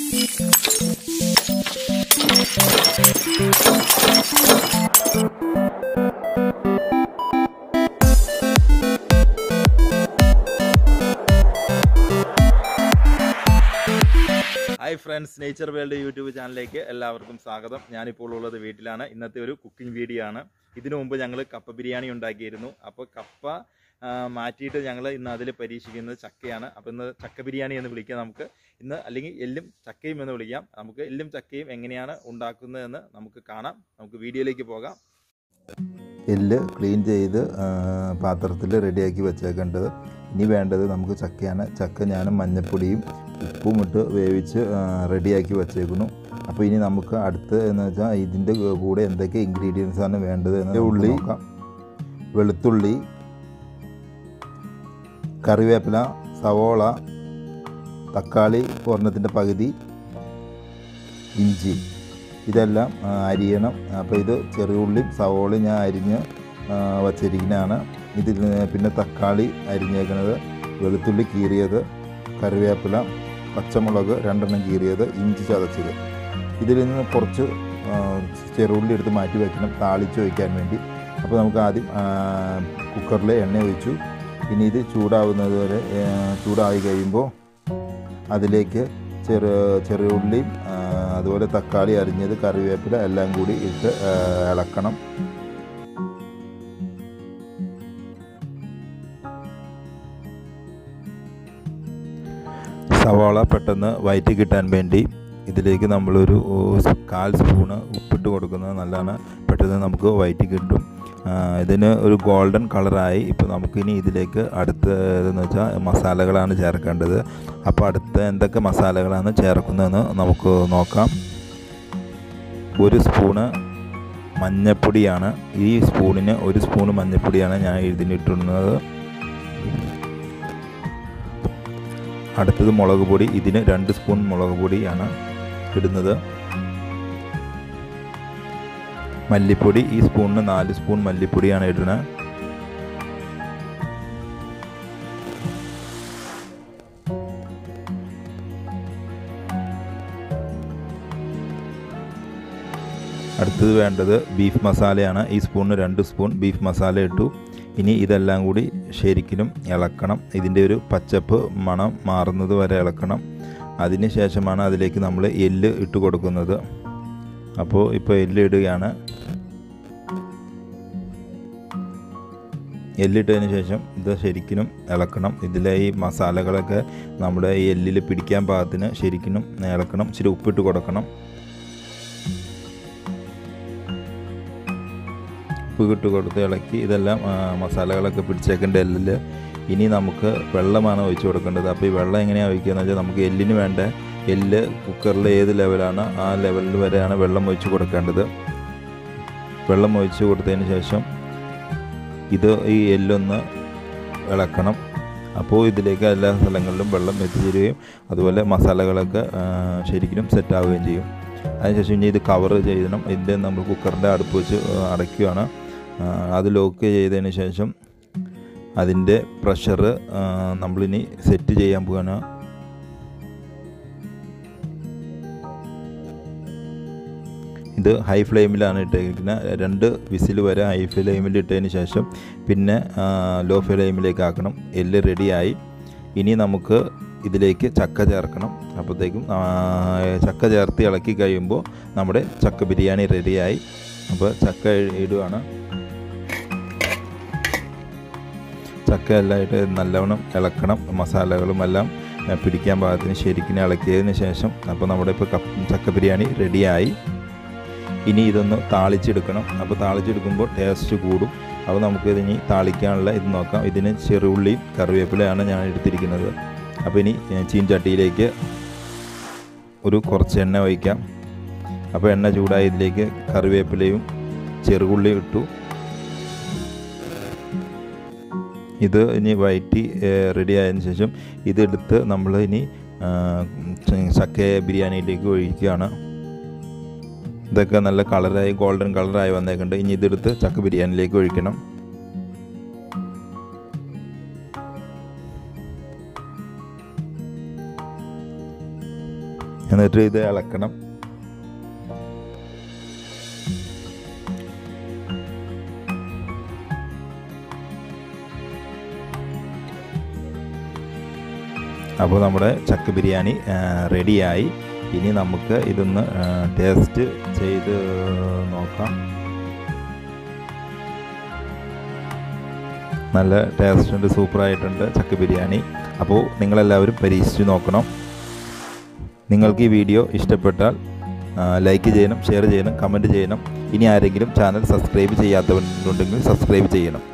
hi friends nature world YouTube ചാനലിലേക്ക് എല്ലാവർക്കും സ്വാഗതം ഞാനിപ്പോൾ ഉള്ളത് വീട്ടിലാണ് ഇന്നത്തെ ഒരു കുക്കിംഗ് വീഡിയോ ആണ് ഇതിനു മുമ്പ് ഞങ്ങൾ കപ്പ ബിരിയാണി ഉണ്ടാക്കിയിരുന്നു അപ്പോൾ കപ്പ ആ, മാറ്റിയിട്ട് ഞങ്ങൾ ഇന്ന് അതിൽ പരീക്ഷിക്കുന്നത് ചക്കയാണ് അപ്പോൾ ഇന്ന് ചക്ക ബിരിയാണി എന്ന് വിളിക്കാം നമുക്ക് ഇന്ന് അല്ലെങ്കിൽ എല്ലും ചക്കയും എന്ന് വിളിക്കാം നമുക്ക് എല്ലും ചക്കയും എങ്ങനെയാണ് ഉണ്ടാക്കുന്നതെന്ന് നമുക്ക് കാണാം നമുക്ക് വീഡിയോയിലേക്ക് പോകാം എല്ല് ക്ലീൻ ചെയ്ത് പാത്രത്തിൽ റെഡിയാക്കി വെച്ചേക്കേണ്ടത് ഇനി വേണ്ടത് നമുക്ക് ചക്കയാണ് ചക്ക ഞാൻ മഞ്ഞപ്പൊടിയും ഉപ്പും ഇട്ട് വേവിച്ച് റെഡിയാക്കി വെച്ചേക്കുന്നു അപ്പോൾ ഇനി നമുക്ക് അടുത്ത് എന്ന് വെച്ചാൽ ഇതിൻ്റെ കൂടെ എന്തൊക്കെ ഇൻഗ്രീഡിയൻസ് ആണ് വേണ്ടത് എന്ന് ഉള്ളി നോക്കാം വെളുത്തുള്ളി കറിവേപ്പില സവോള തക്കാളി ഒരെണ്ണത്തിൻ്റെ പകുതി ഇഞ്ചി ഇതെല്ലാം ആ, അരിയണം അപ്പോൾ ഇത് ചെറിയുള്ളിയും സവോളയും ഞാൻ അരിഞ്ഞ് ആ, വച്ചിരിക്കുന്നതാണ് ഇതിൽ നിന്ന് പിന്നെ തക്കാളി അരിഞ്ഞേക്കുന്നത് വെളുത്തുള്ളി കീറിയത് കറിവേപ്പില പച്ചമുളക് രണ്ടെണ്ണം കീറിയത് ഇഞ്ചി ചതച്ചത് ഇതിൽ നിന്ന് കുറച്ച് ആ, ചെറുള്ളി എടുത്ത് മാറ്റി വയ്ക്കണം താളിച്ച് വയ്ക്കാൻ വേണ്ടി അപ്പോൾ നമുക്ക് ആദ്യം ആ, കുക്കറിൽ എണ്ണ ഒഴിച്ചു ഇനി ഇത് ചൂടാവുന്നത് വരെ ആ, ചൂടായി കഴിയുമ്പോൾ അതിലേക്ക് ചെറു ചെറിയുള്ളിയും ആ, അതുപോലെ തക്കാളി അരിഞ്ഞത് കറിവേപ്പില എല്ലാം കൂടി ഇട്ട് ആ, ഇളക്കണം സവാള പെട്ടെന്ന് വയറ്റി കിട്ടാൻ വേണ്ടി ഇതിലേക്ക് നമ്മളൊരു ഓ, സ് കാൽ സ്പൂണ് ഉപ്പിട്ട് കൊടുക്കുന്നത് നല്ലതാണ് പെട്ടെന്ന് നമുക്ക് വയറ്റി കിട്ടും ആ, ഇതിന് ഒരു ഗോൾഡൻ കളറായി ഇപ്പോൾ നമുക്കിനി ഇതിലേക്ക് അടുത്ത ഇതെന്ന് വെച്ചാൽ മസാലകളാണ് ചേർക്കേണ്ടത് അപ്പോൾ അടുത്ത എന്തൊക്കെ മസാലകളാണ് ചേർക്കുന്നതെന്ന് നമുക്ക് നോക്കാം ഒരു സ്പൂണ് മഞ്ഞപ്പൊടിയാണ് ഈ സ്പൂണിന് ഒരു സ്പൂണ് മഞ്ഞപ്പൊടിയാണ് ഞാൻ ഇതിനിട്ടുന്നത് അടുത്തത് മുളക് പൊടി ഇതിന് രണ്ട് സ്പൂൺ മുളക് പൊടിയാണ് ഇടുന്നത് മല്ലിപ്പൊടി ഈ സ്പൂണിന് നാല് സ്പൂൺ മല്ലിപ്പൊടിയാണ് ഇടുന്നത് അടുത്തത് വേണ്ടത് ബീഫ് മസാലയാണ് ഈ സ്പൂണിന് രണ്ട് സ്പൂൺ ബീഫ് മസാല ഇട്ടു ഇനി ഇതെല്ലാം കൂടി ശരിക്കും ഇളക്കണം ഇതിൻ്റെ ഒരു പച്ചപ്പ് മണം മാറുന്നത് വരെ ഇളക്കണം അതിന് ശേഷമാണ് അതിലേക്ക് നമ്മൾ എല്ല് ഇട്ട് കൊടുക്കുന്നത് അപ്പോൾ ഇപ്പോൾ എല്ല് ഇടുകയാണ് എല്ലിട്ടതിന് ശേഷം ഇത് ശരിക്കും ഇളക്കണം ഇതിലെ ഈ മസാലകളൊക്കെ നമ്മുടെ ഈ എല്ലിൽ പിടിക്കാൻ പാകത്തിന് ശരിക്കും ഇളക്കണം ഇച്ചിരി ഉപ്പിട്ട് കൊടുക്കണം ഉപ്പ് ഇട്ട് കൊടുത്ത് ഇളക്കി ഇതെല്ലാം ആ, മസാലകളൊക്കെ പിടിച്ചേക്കേണ്ട എല്ലിൽ ഇനി നമുക്ക് വെള്ളമാണ് ഒഴിച്ച് കൊടുക്കേണ്ടത് അപ്പോൾ ഈ വെള്ളം എങ്ങനെയാണ് ഒഴിക്കുക എന്ന് വെച്ചാൽ നമുക്ക് എല്ലിന് വേണ്ട എല്ല് കുക്കറിൽ ഏത് ലെവലാണ് ആ ലെവലിൽ വരെയാണ് വെള്ളം ഒഴിച്ച് കൊടുക്കേണ്ടത് വെള്ളം ഒഴിച്ച് കൊടുത്തതിന് ശേഷം ഇത് ഈ എല്ലൊന്ന് ഇളക്കണം അപ്പോൾ ഇതിലേക്ക് എല്ലാ സ്ഥലങ്ങളിലും വെള്ളം എത്തിച്ചേരുകയും അതുപോലെ മസാലകളൊക്കെ ആ, ശരിക്കും സെറ്റാവുകയും ചെയ്യും അതിനുശേഷം ഇനി ഇത് കവർ ചെയ്യണം ഇതിൻ്റെ നമ്മൾ കുക്കറിൻ്റെ അടുപ്പ് വെച്ച് അടയ്ക്കുകയാണ് ആ, അത് ലോക്ക് ചെയ്തതിന് ശേഷം അതിൻ്റെ പ്രഷർ നമ്മളിനി സെറ്റ് ചെയ്യാൻ പോവുകയാണ് ഇത് ഹൈ ഫ്ലെയിമിലാണ് ഇട്ടിരിക്കുന്നത് രണ്ട് വിസിൽ വരെ ഹൈ ഫ്ലെയിമിൽ ഇട്ടതിന് ശേഷം പിന്നെ ലോ ഫ്ലെയിമിലേക്ക് ആക്കണം എല്ല് റെഡിയായി ഇനി നമുക്ക് ഇതിലേക്ക് ചക്ക ചേർക്കണം അപ്പോഴത്തേക്കും ആ, ചക്ക ചേർത്ത് ഇളക്കി കഴിയുമ്പോൾ നമ്മുടെ ചക്ക ബിരിയാണി റെഡിയായി അപ്പോൾ ചക്ക ഇടുകയാണ് ചക്ക എല്ലാം ഇട്ട് നല്ലവണ്ണം ഇളക്കണം മസാലകളും എല്ലാം ആ, പിടിക്കാൻ പാകത്തിന് ശരിക്കും ഇളക്കിയതിന് ശേഷം അപ്പോൾ നമ്മുടെ ഇപ്പോൾ കപ്പ് ചക്ക ബിരിയാണി റെഡിയായി ഇനി ഇതൊന്ന് താളിച്ചെടുക്കണം അപ്പോൾ താളിച്ചെടുക്കുമ്പോൾ ടേസ്റ്റ് കൂടും അപ്പോൾ നമുക്ക് ഇതിനി താളിക്കാനുള്ള ഇത് നോക്കാം ഇതിന് ചെറുള്ളിയും കറിവേപ്പിലയാണ് ഞാൻ എടുത്തിരിക്കുന്നത് അപ്പോൾ ഇനി ഏ, ചീൻചട്ടിയിലേക്ക് ഒരു കുറച്ച് എണ്ണ ഒഴിക്കാം അപ്പോൾ എണ്ണ ചൂടായി ഇതിലേക്ക് കറിവേപ്പിലയും ചെറുകുള്ളിയും ഇട്ടു ഇത് ഇനി വയറ്റി റെഡി ആയതിനു ശേഷം ഇതെടുത്ത് നമ്മൾ ഇനി ആ, ചക്ക ബിരിയാണിയിലേക്ക് ഒഴിക്കുകയാണ് ഇതൊക്കെ നല്ല കളറായി ഗോൾഡൻ കളറായി വന്നേക്കുന്നുണ്ട് ഇനി ഇതെടുത്ത് ചക്ക ബിരിയാണിയിലേക്ക് ഒഴിക്കണം എന്നിട്ട് ഇത് ഇളക്കണം അപ്പോൾ നമ്മുടെ ചക്ക ബിരിയാണി ആ, റെഡിയായി ഇനി നമുക്ക് ഇതൊന്ന് ആ, ടേസ്റ്റ് ചെയ്ത് നോക്കാം നല്ല ടേസ്റ്റ് ഉണ്ട് സൂപ്പറായിട്ടുണ്ട് ചക്ക ബിരിയാണി അപ്പോൾ നിങ്ങളെല്ലാവരും പരീക്ഷിച്ച് നോക്കണം നിങ്ങൾക്ക് ഈ വീഡിയോ ഇഷ്ടപ്പെട്ടാൽ ആ, ലൈക്ക് ചെയ്യണം ഷെയർ ചെയ്യണം കമൻറ്റ് ചെയ്യണം ഇനി ആരെങ്കിലും ചാനൽ സബ്സ്ക്രൈബ് ചെയ്യാത്തവരുണ്ടെങ്കിൽ സബ്സ്ക്രൈബ് ചെയ്യണം